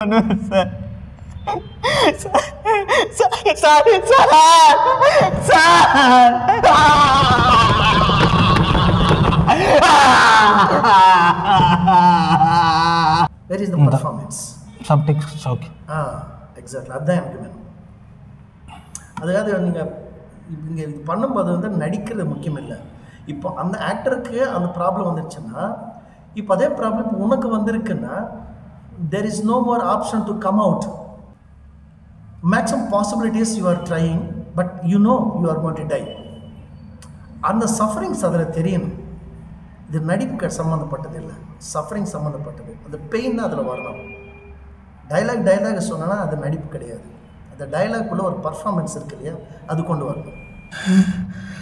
பண்ணுவேன் sir sir sir sir where is the performance somethings okay ah exactly அதுதான் எனக்கு வேணும் அதுக்காக நீங்கள் இங்கே இது பண்ணும்போது வந்து நடிக்கிறது முக்கியம் இல்லை இப்போ அந்த ஆக்டருக்கு அந்த ப்ராப்ளம் வந்துருச்சுன்னா இப்போ அதே ப்ராப்ளம் இப்போ உனக்கு வந்திருக்குன்னா there is no more option to come out maximum possibilities you are trying but you know you are going to die அந்த சஃபரிங்ஸ் அதில் தெரியணும் இது நடிப்புக்கு சம்மந்தப்பட்டது இல்லை சஃபரிங் சம்மந்தப்பட்டது அந்த பெயின் அதில் வரணும் டைலாக் டைலாக் சொன்னா அது நடிப்பு கிடையாது அந்த டைலாக்குள்ளே ஒரு பர்ஃபார்மன்ஸ் இருக்கு இல்லையா அது கொண்டு வரணும்